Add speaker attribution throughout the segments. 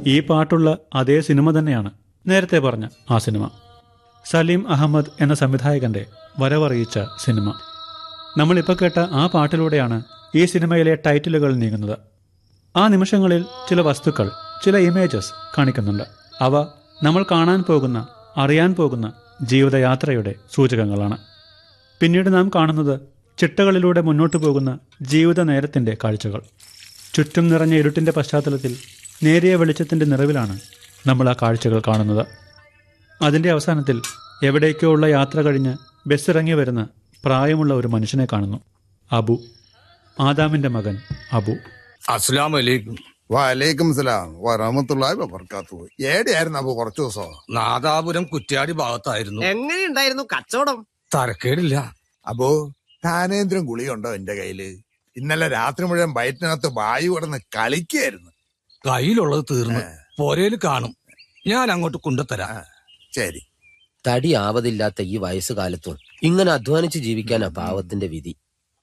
Speaker 1: ഈ പാട്ടുള്ള അതേ സിനിമ തന്നെയാണ് നേരത്തെ പറഞ്ഞ ആ സിനിമ സലീം അഹമ്മദ് എന്ന സംവിധായകന്റെ വരവറിയിച്ച സിനിമ നമ്മളിപ്പോൾ കേട്ട ആ പാട്ടിലൂടെയാണ് ഈ സിനിമയിലെ ടൈറ്റിലുകൾ നീങ്ങുന്നത് ആ നിമിഷങ്ങളിൽ ചില വസ്തുക്കൾ ചില ഇമേജസ് കാണിക്കുന്നുണ്ട് അവ നമ്മൾ കാണാൻ പോകുന്ന അറിയാൻ പോകുന്ന ജീവിതയാത്രയുടെ സൂചകങ്ങളാണ് പിന്നീട് നാം കാണുന്നത് ചിട്ടകളിലൂടെ മുന്നോട്ടു പോകുന്ന ജീവിത നേരത്തിൻ്റെ കാഴ്ചകൾ ചുറ്റും നിറഞ്ഞ ഇരുട്ടിൻ്റെ പശ്ചാത്തലത്തിൽ നേരിയ വെളിച്ചത്തിൻ്റെ നിറവിലാണ് നമ്മൾ ആ കാഴ്ചകൾ കാണുന്നത് അതിൻ്റെ അവസാനത്തിൽ എവിടേക്കോ ഉള്ള യാത്ര കഴിഞ്ഞ് ബസ് ഇറങ്ങി വരുന്ന പ്രായമുള്ള ഒരു മനുഷ്യനെ കാണുന്നു അബു ആദാമിൻ്റെ മകൻ അബു
Speaker 2: അസ്സലാം വലൈക്കും
Speaker 3: വലൈക്കും സലാം വറഹമത്തുള്ളാഹി വബർക്കാത്തു ഏടെയായിരുന്നു അപ്പൊ കുറച്ചു ദിവസം
Speaker 2: നാദാപുരം കുറ്റ്യാടി ഭാഗത്തായിരുന്നു
Speaker 4: എങ്ങനെയുണ്ടായിരുന്നു കച്ചവടം
Speaker 2: തരക്കേടില്ല
Speaker 3: അപ്പോ താനേന്ദ്രം ഗുളിയുണ്ടോ എന്റെ കയ്യില് ഇന്നലെ രാത്രി മുഴുവൻ വയറ്റിനകത്ത് വായു കിടന്ന് കളിക്കായിരുന്നു
Speaker 2: കയ്യിലുള്ളത് തീർന്നു പൊരയിൽ കാണും ഞാൻ അങ്ങോട്ട് കൊണ്ടുതരാം
Speaker 3: ശരി
Speaker 4: തടി ആവതില്ലാത്ത ഈ വയസ്സുകാലത്തും ഇങ്ങനെ അധ്വാനിച്ച് ജീവിക്കാനാ പാവത്തിന്റെ വിധി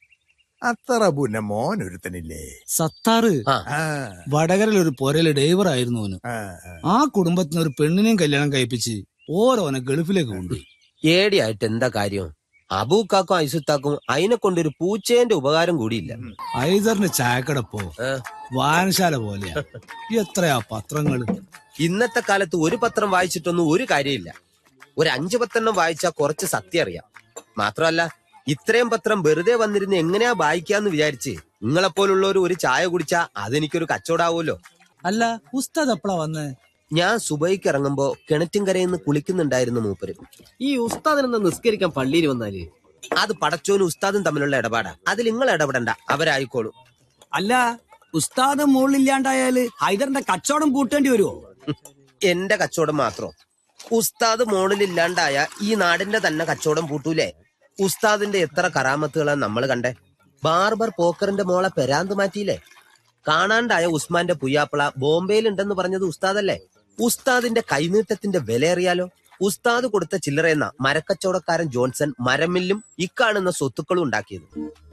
Speaker 3: അത്ര പിന്നെ മോൻ ഒരുത്തനില്ലേ
Speaker 5: സത്താറ്
Speaker 4: ആ
Speaker 3: ആ,
Speaker 5: വടകരയിൽ ഒരു പൊരയില് ഡ്രൈവർ ആയിരുന്നു അവന്
Speaker 3: ആ, ആ.
Speaker 5: ആ കുടുംബത്തിന് ഒരു പെണ്ണിനെയും കല്യാണം കഴിപ്പിച്ച് ഓരോനെ ഗൾഫിലേക്ക് കൊണ്ടുപോയി
Speaker 4: ഏടിയായിട്ട് എന്താ കാര്യം അബൂക്കാക്കും ഐസുത്താക്കും അതിനെ കൊണ്ടൊരു പൂച്ചേന്റെ ഉപകാരം കൂടിയില്ല
Speaker 5: ഐസറിന്റെ ചായക്കടപ്പോ
Speaker 4: ഏ,
Speaker 5: വായനശാല പോലെയാ എത്രയാ പത്രങ്ങള്
Speaker 4: ഇന്നത്തെ കാലത്ത് ഒരു പത്രം വായിച്ചിട്ടൊന്നും ഒരു കാര്യമില്ല ഒരു അഞ്ചു പത്തെണ്ണം വായിച്ചാൽ കുറച്ച് സത്യം അറിയാം മാത്രമല്ല ഇത്രയും പത്രം വെറുതെ വന്നിരുന്ന് എങ്ങനെയാ വായിക്കാന്ന് വിചാരിച്ച് നിങ്ങളെപ്പോലുള്ളവർ ഒരു ചായ കുടിച്ചാ അതെനിക്കൊരു കച്ചവടാവുമല്ലോ
Speaker 5: അല്ല ഉസ്താദ് എപ്പളാ വന്ന്
Speaker 4: ഞാൻ സുബൈക്ക് ഇറങ്ങുമ്പോ കിണറ്റിൻകരയിൽ കുളിക്കുന്നുണ്ടായിരുന്നു മൂപ്പര്
Speaker 6: ഈ ഉസ്താദിനെന്ന് നിസ്കരിക്കാൻ പള്ളിയിൽ വന്നാല്
Speaker 4: അത് പടച്ചോനും ഉസ്താദും തമ്മിലുള്ള ഇടപാടാ അതിൽ നിങ്ങൾ ഇടപെടണ്ട അവരായിക്കോളും
Speaker 5: അല്ല ഉസ്താദ് മുകളിലില്ലാണ്ടായാല് ഹൈദറിന്റെ കച്ചവടം പൂട്ടേണ്ടി വരുമോ
Speaker 4: എന്റെ കച്ചവടം മാത്രം ഉസ്താദ് മോളിലില്ലാണ്ടായ ഈ നാടിന്റെ തന്നെ കച്ചവടം പൂട്ടൂലേ ഉസ്താദിന്റെ എത്ര കറാമത്തുകളാ നമ്മൾ കണ്ടേ ബാർബർ പോക്കറിന്റെ മോളെ പെരാന്ത് മാറ്റിയില്ലേ കാണാണ്ടായ ഉസ്മാന്റെ പുയ്യാപ്പിള ബോംബെയിലുണ്ടെന്ന് പറഞ്ഞത് ഉസ്താദല്ലേ ഉസ്താദിന്റെ കൈനീട്ടത്തിന്റെ വില അറിയാലോ ഉസ്താദ് കൊടുത്ത ചില്ലറയെന്ന മരക്കച്ചവടക്കാരൻ ജോൺസൺ മരമില്ലും ഇക്കാണുന്ന സ്വത്തുക്കളും ഉണ്ടാക്കിയത്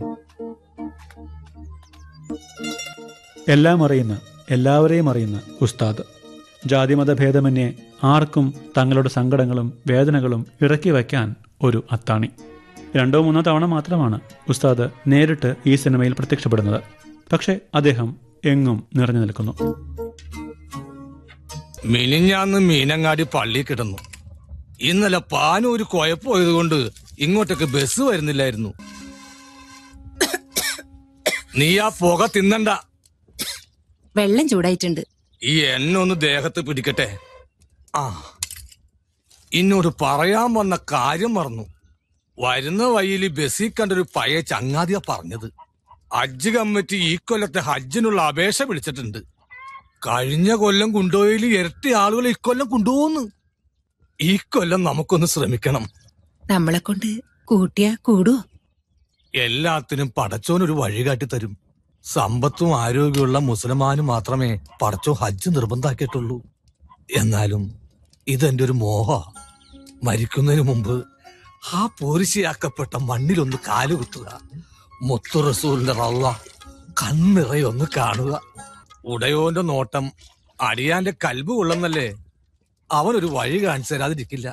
Speaker 1: എല്ലാം അറിയുന്ന എല്ലാവരെയും അറിയുന്ന ഉസ്താദ് ജാതിമത ഭേദമന്യേ ആർക്കും തങ്ങളുടെ സങ്കടങ്ങളും വേദനകളും ഇറക്കി വയ്ക്കാൻ ഒരു അത്താണി രണ്ടോ മൂന്നോ തവണ മാത്രമാണ് ഉസ്താദ് നേരിട്ട് ഈ സിനിമയിൽ പ്രത്യക്ഷപ്പെടുന്നത് പക്ഷേ അദ്ദേഹം എങ്ങും നിറഞ്ഞു നിൽക്കുന്നു
Speaker 2: മിനിഞ്ഞാന്ന് മീനങ്ങാടി പള്ളി കിടന്നു ഇന്നലെ പാനൂര് കുഴപ്പമായത് കൊണ്ട് ഇങ്ങോട്ടേക്ക് ബസ് വരുന്നില്ലായിരുന്നു നീ ആ പുക തിന്നണ്ട
Speaker 7: വെള്ളം ചൂടായിട്ടുണ്ട്
Speaker 2: ഈ എണ്ണ ഒന്ന് ദേഹത്ത് പിടിക്കട്ടെ ആ എന്നോട് പറയാൻ വന്ന കാര്യം മറന്നു വരുന്ന വഴിയിൽ ബസ്സിൽ കണ്ടൊരു പഴയ ചങ്ങാതിയാ പറഞ്ഞത് ഹജ്ജ് കമ്മിറ്റി ഈ കൊല്ലത്തെ ഹജ്ജിനുള്ള അപേക്ഷ വിളിച്ചിട്ടുണ്ട് കഴിഞ്ഞ കൊല്ലം കൊണ്ടുപോയതിൽ ഇരട്ടി ആളുകൾ ഇക്കൊല്ലം കൊണ്ടുപോകുന്നു ഈ കൊല്ലം നമുക്കൊന്ന് ശ്രമിക്കണം
Speaker 7: നമ്മളെ കൊണ്ട് കൂട്ടിയാ കൂടുവോ
Speaker 2: എല്ലാത്തിനും പടച്ചോനൊരു വഴികാട്ടി തരും സമ്പത്തും ആരോഗ്യമുള്ള മുസൽമാന് മാത്രമേ പടച്ചോ ഹജ്ജ് നിർബന്ധാക്കിയിട്ടുള്ളൂ എന്നാലും ഇതെന്റെ ഒരു മോഹ മരിക്കുന്നതിന് മുമ്പ് ആ പോരിശയാക്കപ്പെട്ട മണ്ണിലൊന്ന് കാലുകുത്തുക മുത്തു റസൂലിന്റെ റള്ള കണ്ണിറയൊന്ന് കാണുക ഉടയോന്റെ നോട്ടം അടിയാന്റെ കൽബ് കൊള്ളുന്നല്ലേ അവനൊരു വഴി കാണിച്ചു തരാതിരിക്കില്ല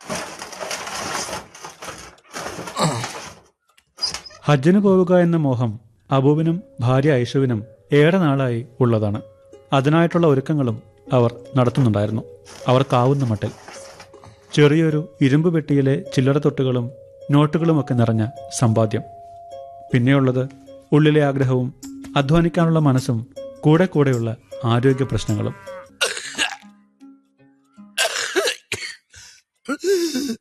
Speaker 1: ഹജ്ജിന് പോവുക എന്ന മോഹം അബുവിനും ഭാര്യ ഐഷുവിനും ഏറെ നാളായി ഉള്ളതാണ് അതിനായിട്ടുള്ള ഒരുക്കങ്ങളും അവർ നടത്തുന്നുണ്ടായിരുന്നു അവർക്കാവുന്ന മട്ടിൽ ചെറിയൊരു ഇരുമ്പ് പെട്ടിയിലെ ചില്ലറ തൊട്ടുകളും നോട്ടുകളുമൊക്കെ നിറഞ്ഞ സമ്പാദ്യം പിന്നെയുള്ളത് ഉള്ളിലെ ആഗ്രഹവും അധ്വാനിക്കാനുള്ള മനസ്സും കൂടെ കൂടെയുള്ള ആരോഗ്യ പ്രശ്നങ്ങളും